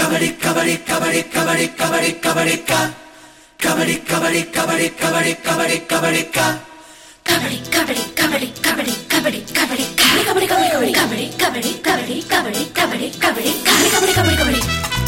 கபடி கபடி கபடி கபடி கபடி கபடி கா கபடி கபடி கபடி கபடி கபடி கபடி கா கபடி கபடி கபடி கபடி கபடி கபடி கபடி கபடி கபடி கபடி கபடி கபடி கபடி கபடி கபடி கபடி கபடி கபடி கபடி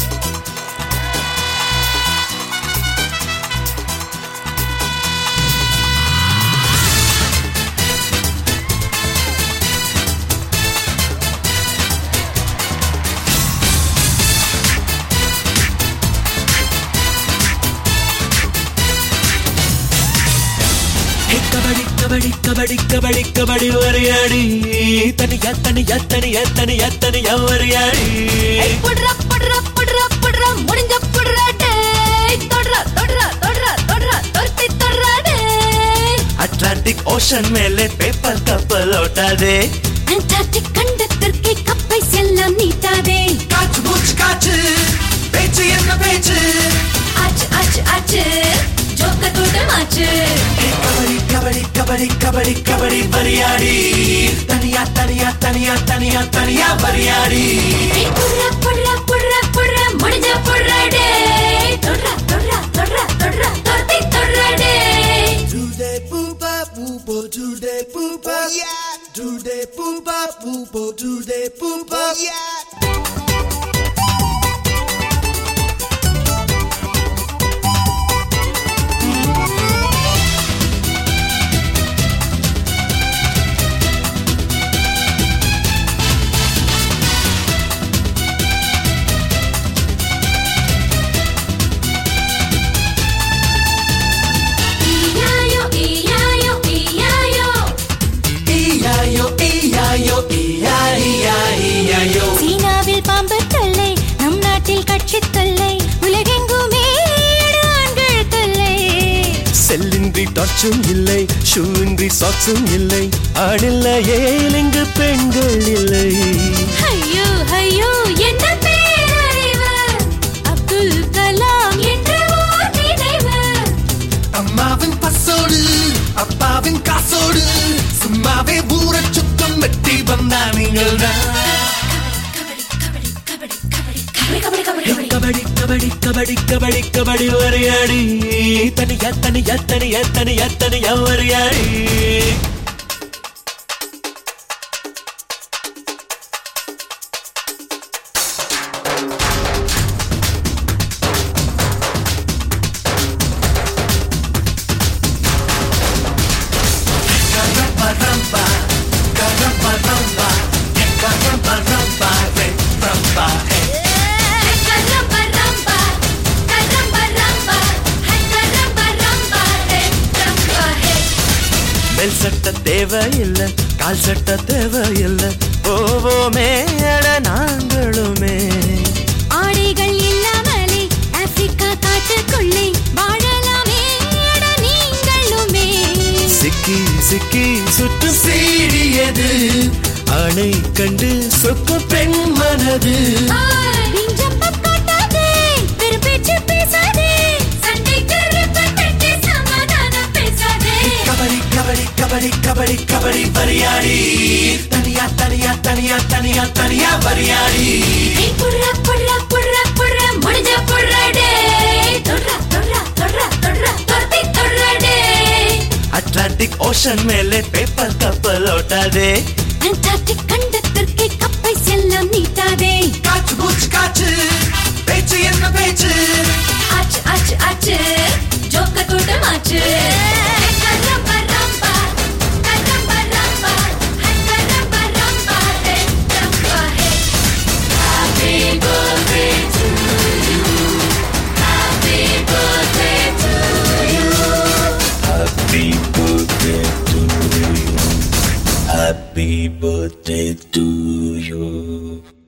ஹே கபடி கபடி கபடி கபடி கபடி வரையாடி தனியா தனியா தனியா தனியா தனியா வரையாடி புடுற புடுற புடுற புடுற முடிஞ்ச புடுற டேய் தொடர தொடர தொடர தொடர தொர்த்தி தொடர டேய் அட்லாண்டிக் ஓஷன் மேலே பேப்பர் கப்பல் ஓட்டாதே அண்டார்டிக் கண்டத்திற்கு கப்பை செல்லம் நீட்டாதே காற்று மூச்சு காற்று பேச்சு என்ன பேச்சு ஆச்சு ஆச்சு ஆச்சு ஜோக்க கூட்டமாச்சு ஹே கபடி கபடி கபடி கபடி கபடி வரையாடி தனியா தனியா தனியா தனியா தனியா வரையாடி ஏய் புடுற புடுற புடுற புடுற முடிஞ்ச புடுற டேய் தொடர தொடர தொடர தொடர தொர்த்தி தொடர டேய் Do they boop up boop oh, do they boop up yeah do they boop up boop oh, do they boop up yeah ஈயாயோ ஈயாயோ ஈயாயோ ஈயாயோ ஈயாயோ ஈயா ஈயா ஈயாயோ சீனாவில் பாம்பு தொல்லை நம் நாட்டில் கட்சி தொல்லை உலகெங்குமே ஆண்கள் தொல்லை செல்லின்றி டார்ச்சும் இல்லை ஷூன்றி சாக்ஸும் இல்லை ஆடில்லையே இங்கு பெண்கள் இல்லை ஐயோ ஐயோ என்ன பேரறிவு அப்துல் கலாம் என்ற ஓர் நினைவு அம்மாவின் பசோடு அப்பாவின் காசோடு சும்மாவே ஊர சுத்தம் வெட்டி வந்தா நீங்கள் கபடி கபடி கபடி கபடி கபடி கபடி கபடி கபடி கபடி கபடி கபடி கபடி வரையாடி தனியா தனியா தனியா தனியா தனியா வரையாடி கரம்ப ரம்ப கரம்ப ரம்ப கரம்ப ரம்ப ஹே ரம்ப ஹே மேல் சட்ட தேவையில்லை கால் சட்ட தேவையில்லை போவோமே அட நாங்களுமே ஆடைகள் இல்லாமலே ஆப்பிரிக்கா காட்டுக்குள்ளே வாழலாமே அட நீங்களுமே சிக்கி சிக்கி சுற்றும் சீடியது ஆணை கண்டு சொக்கு பெண் மனது நெஞ்சப்ப காட்டாதே பெருபேச்சு பேசாதே சண்டைக்கு ரிப்பன் வெட்டி சமாதானம் பேசாதே கபடி கபடி கபடி கபடி கபடி வரியாடி தனியா தனியா தனியா தனியா தனியா வரியாடி நீ புடுற புடுற புடுற புடுற முடிஞ்ச புடுற டேய் தொடர தொடர தொடர தொடர தொர்த்தி தொடர டேய் அட்லாண்டிக் ஓஷன் மேலே பேப்பர் கப்பல் ஓட்டாதே அண்டார்டிக் கண்டத்திற்கு கப்பை செல்லம் நீட்டாதே காற்று மூச்சு காற்று பேச்சு என்ன பேச்சு ஆச்சு ஆச்சு ஆச்சு ஜோக்க கூட்டமாச்சு கரம்ப ரம்ப கரம்ப ரம்ப கரம்ப ரம்ப ஹே ரம்ப ஹே Happy birthday to you Happy birthday to you Happy birthday to you Happy birthday to you